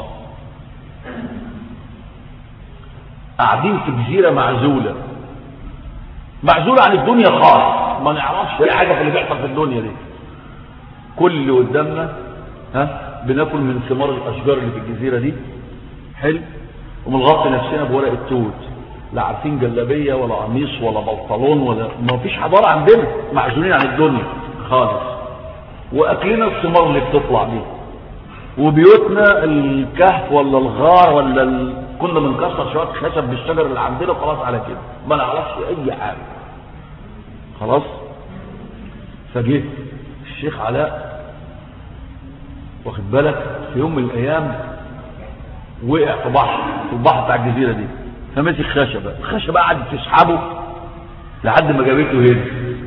قاعدين في جزيرة معزولة معزولة عن الدنيا خالص ما نعرفش اي حاجة في اللي بيحصل في الدنيا دي كل اللي قدامنا ها بناكل من ثمار الاشجار اللي في الجزيرة دي حلو ومنغطي نفسنا بورق التوت لا عارفين جلابية ولا قميص ولا بنطلون ولا ما فيش حضارة عندنا معزولين عن الدنيا خالص واكلنا الثمار اللي بتطلع دي وبيوتنا الكهف ولا الغار ولا ال... كنا بنكسر شويه خشب بالشجر اللي عندنا خلاص على كده ما نعرفش اي حاجه خلاص فجه الشيخ علاء واخد بالك في يوم من الايام وقع في بحر في البحر بتاع الجزيره دي فمسك خشبه الخشبه قعدت تسحبه لحد ما جابته هنا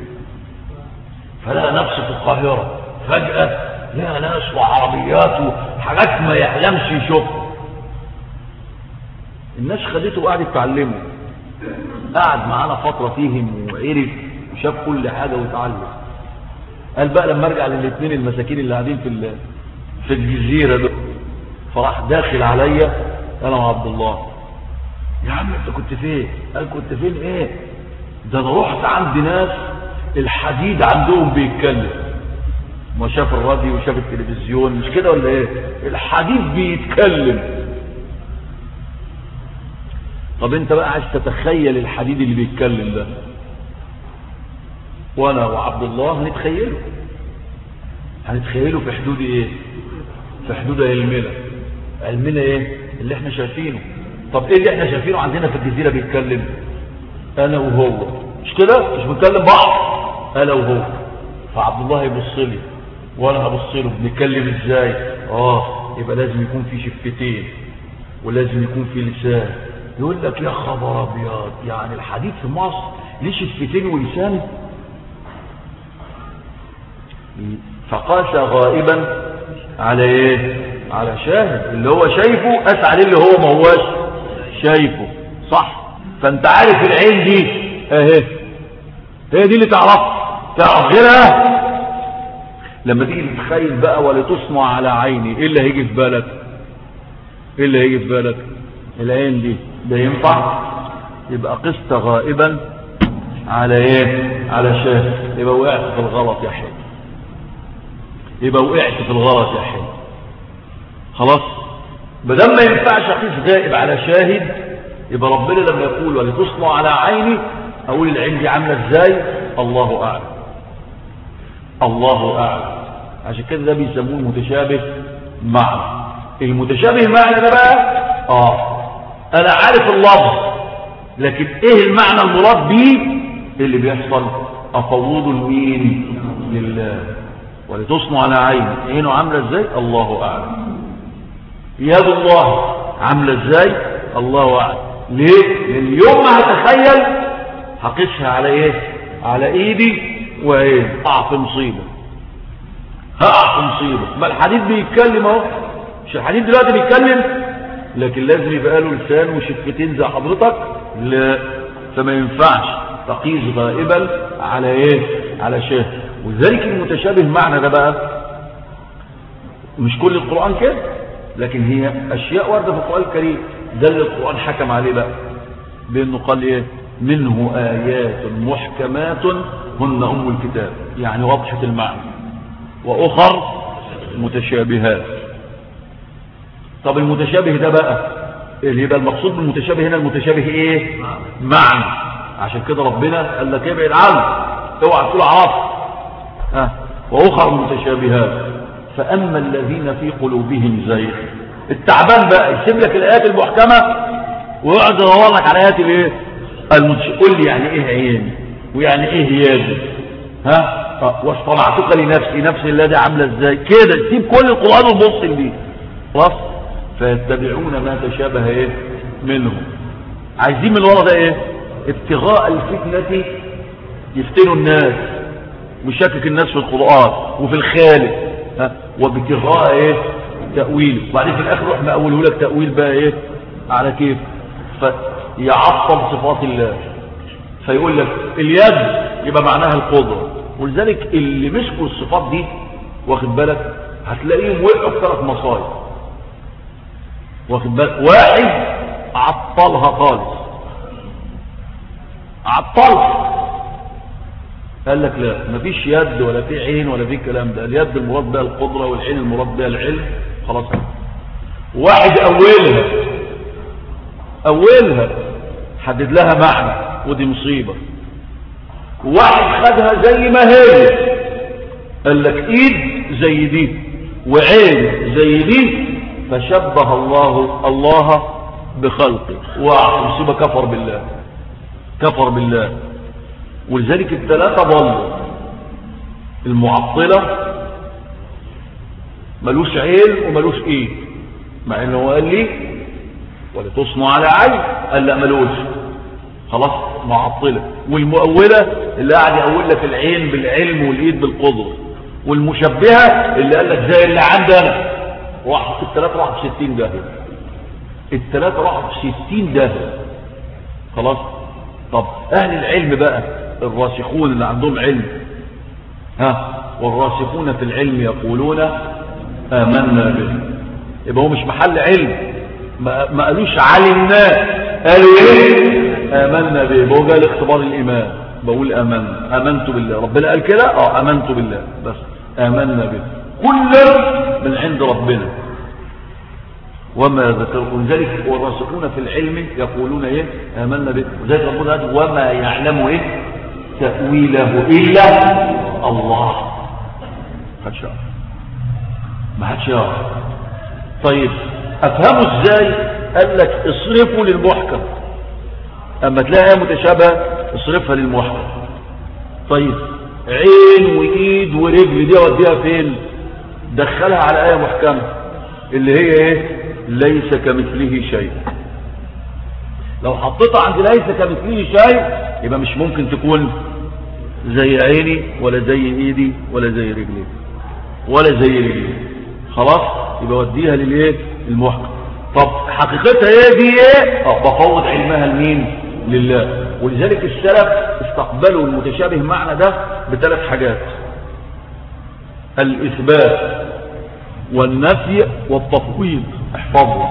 فلقى نفسه في القاهره فجاه لقى ناس وعربيات وحاجات ما يحلمش يشوفها الناس خدته وقعدت تعلمه قعد معانا فترة فيهم وعرف وشاف كل حاجة وتعلم قال بقى لما ارجع للاثنين المساكين اللي قاعدين في في الجزيرة دول فراح داخل عليا انا وعبد الله يا عم انت كنت فين قال كنت فين ايه ده انا رحت عند ناس الحديد عندهم بيتكلم ما شاف الراديو وشاف التلفزيون مش كده ولا ايه الحديد بيتكلم طب انت بقى عايز تتخيل الحديد اللي بيتكلم ده وانا وعبد الله هنتخيله هنتخيله في حدود ايه في حدود علمنا علمنا ايه اللي احنا شايفينه طب ايه اللي احنا شايفينه عندنا في الجزيرة بيتكلم انا وهو مش كده مش بنتكلم بعض انا وهو فعبد الله يبص لي وانا هبص له بنتكلم ازاي اه يبقى لازم يكون في شفتين ولازم يكون في لسان يقول لك يا خبر ابيض يعني الحديث في مصر ليه شفتين ولسان فقاس غائبا على ايه على شاهد اللي هو شايفه قاس عليه اللي هو ما هواش شايفه صح فانت عارف العين دي اهي هي دي اللي تعرفها تعرف غيرها لما تيجي تتخيل بقى ولتصنع على عيني ايه اللي هيجي في بالك ايه اللي هيجي في بالك العين دي ده ينفع يبقى قست غائبا على ايه على شاهد يبقى وقعت في الغلط يا حي يبقى وقعت في الغلط يا حي خلاص بدل ما ينفعش اقيس غائب على شاهد يبقى ربنا لما يقول ولتصنع على عيني اقول العين دي عامله ازاي الله اعلم الله اعلم عشان كده ده بيسموه المتشابه معنى المتشابه معنى ده بقى اه انا عارف اللفظ لكن ايه المعنى المراد بيه اللي بيحصل افوض المين لله ولتصنع على عيني عينه عامله ازاي الله اعلم يد الله عامله ازاي الله اعلم ليه لان يوم ما هتخيل هقيسها على ايه على ايدي وايه اقع في مصيبه هقع في مصيبه ما الحديد بيتكلم اهو مش الحديد دلوقتي بيتكلم لكن لازم يبقى له لسان وشفتين زي حضرتك لا فما ينفعش تقيس غائبا على ايه على شاه ولذلك المتشابه معنى ده بقى مش كل القرآن كده لكن هي اشياء واردة في القرآن الكريم ده اللي القرآن حكم عليه بقى بانه قال ايه منه ايات محكمات هن ام الكتاب يعني واضحة المعنى واخر متشابهات طب المتشابه ده بقى اللي يبقى المقصود بالمتشابه هنا المتشابه ايه معنى عشان كده ربنا قال لك ابعد عنه اوعى تقول عرف ها واخر متشابهات فاما الذين في قلوبهم زيغ التعبان بقى يسيب لك الايات المحكمه ويقعد يدور لك على ايات الايه المتش... قول لي يعني ايه عين ويعني ايه ياد ها واصطنعتك لنفسي نفسي الذي عامله ازاي كده سيب كل القران وبص ليه خلاص فيتبعون ما تشابه ايه منه عايزين من ورا ده ايه ابتغاء الفتنة يفتنوا الناس ويشكك الناس في القرآن وفي الخالق ها وابتغاء ايه تأويل وبعدين في الاخر روح مأوله لك تأويل بقى ايه على كيف فيعطل صفات الله فيقول لك اليد يبقى معناها القدرة ولذلك اللي مسكوا الصفات دي واخد بالك هتلاقيهم وقعوا في ثلاث مصايب واخد بالك واحد عطلها خالص عطلها قال لك لا مفيش يد ولا في عين ولا في كلام ده اليد المراد بها القدرة والعين المراد بها العلم خلاص واحد اولها اولها حدد لها معنى ودي مصيبة واحد خدها زي ما هي قال لك ايد زي دي وعين زي دي فشبه الله الله بخلقه ومصيبة كفر بالله كفر بالله ولذلك الثلاثة ضلوا المعطلة ملوش عين وملوش ايد مع انه قال لي ولتصنع على عين قال لا ملوش خلاص معطلة والمؤولة اللي قاعد يقول لك العين بالعلم والايد بالقدرة والمشبهة اللي قال لك زي اللي عندي انا واحد الثلاثة راحوا في 60 داهية الثلاثة راحوا في 60 داهية خلاص طب اهل العلم بقى الراسخون اللي عندهم علم ها والراسخون في العلم يقولون آمنا به يبقى هو مش محل علم ما قالوش علمناه قالوا ايه آمنا به يبقى هو جاي لاختبار الإيمان بقول آمنا آمنت بالله ربنا قال كده اه آمنت بالله بس آمنا به كل من عند ربنا وما ذكر ولذلك والراسخون في العلم يقولون ايه آمنا به وذلك ربنا قال وما يعلم ايه تأويله إلا الله ما حدش يعرف ما حدش يعرف طيب افهمه ازاي قال لك اصرفه للمحكم اما تلاقيها متشابهه اصرفها للمحكم طيب عين وايد ورجل دي اوديها فين دخلها على ايه محكمه اللي هي ايه ليس كمثله شيء لو حطيتها عند ليس كمثله شيء يبقى مش ممكن تكون زي عيني ولا زي ايدي ولا زي رجلي ولا زي رجلي خلاص يبقى وديها للايه المحكم طب حقيقتها ايه دي ايه اه بفوض علمها لمين لله ولذلك السلف استقبلوا المتشابه معنى ده بثلاث حاجات الاثبات والنفي والتفويض احفظوا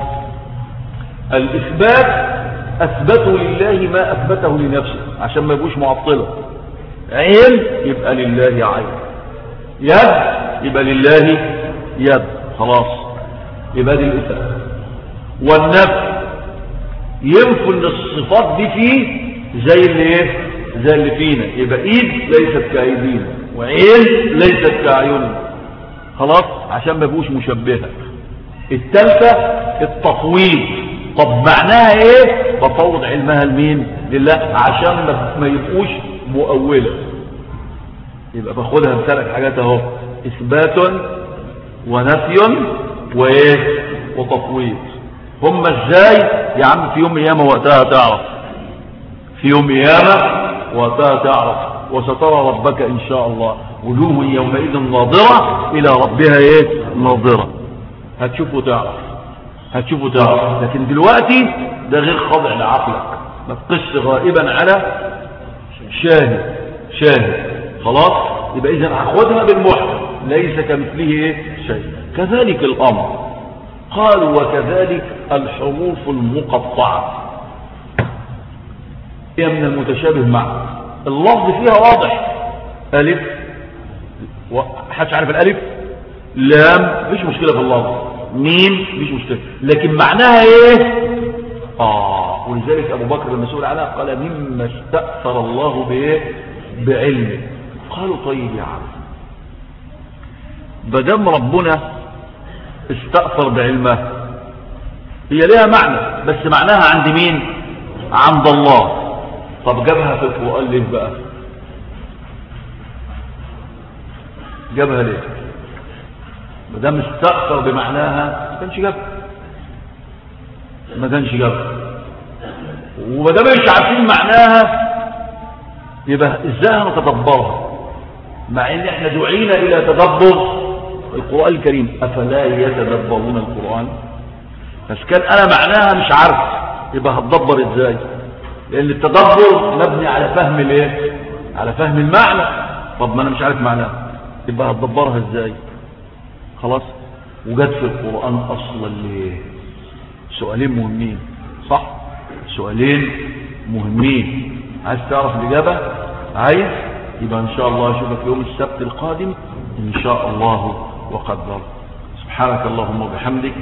الاثبات اثبتوا لله ما اثبته لنفسه عشان ما يبقوش معطله عين يبقى لله عين يد يبقى لله يد خلاص يبقى دي الاثبات والنفي ينفوا ان الصفات دي فيه زي اللي ايه زي اللي فينا يبقى ايد ليست كايدينا وعين ليست كاعيننا خلاص عشان ما يبقوش مشبهه الثالثه التفويض طب معناها ايه بفوض علمها لمين لله عشان ما يبقوش مؤوله يبقى باخدها بثلاث حاجات اهو اثبات ونفي وايه وتفويض هم ازاي يا عم في يوم ايامه وقتها تعرف في يوم ايامه وقتها تعرف وسترى ربك ان شاء الله وجوه يومئذ ناظرة الى ربها ايه ناظرة هتشوفوا تعرف هتشوفوا تعرف لكن دلوقتي ده غير خاضع لعقلك ما تقش غائبا على شاهد شاهد خلاص يبقى اذا هاخدها بالمحكم ليس كمثله ايه شيء كذلك الامر قالوا وكذلك الحروف المقطعه هي من المتشابه معه اللفظ فيها واضح ألف حدش عارف الألف لام مش مشكلة في اللفظ ميم مش مشكلة لكن معناها ايه آه ولذلك أبو بكر المسؤول عنها قال مما استأثر الله بايه بعلمه قالوا طيب يا عم بدم ربنا استأثر بعلمه هي ليها معنى بس معناها عند مين عند الله طب جابها في القرآن ليه بقى جابها ليه ما دام استأثر بمعناها ما كانش جابها ما كانش جابها وما دام مش عارفين معناها يبقى ازاي هنتدبرها مع ان احنا دعينا الى تدبر القرآن الكريم افلا يتدبرون القرآن بس كان انا معناها مش عارف يبقى هتدبر ازاي لان التدبر مبني على فهم الايه على فهم المعنى طب ما انا مش عارف معناها يبقى هتدبرها ازاي خلاص وجد في القرآن اصلا ليه سؤالين مهمين صح سؤالين مهمين عايز تعرف الاجابه عايز يبقى ان شاء الله اشوفك يوم السبت القادم ان شاء الله وقدر سبحانك اللهم وبحمدك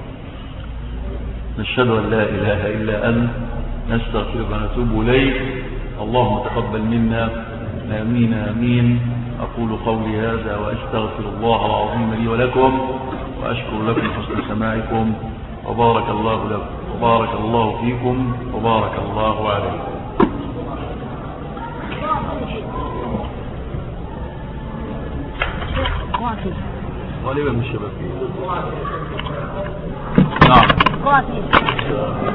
نشهد ان لا اله الا انت نستغفرك ونتوب إليك اللهم تقبل منا آمين آمين أقول قولي هذا وأستغفر الله العظيم لي ولكم وأشكر لكم حسن سماعكم وبارك الله لكم وبارك الله فيكم وبارك الله عليكم غالبا من الشباب نعم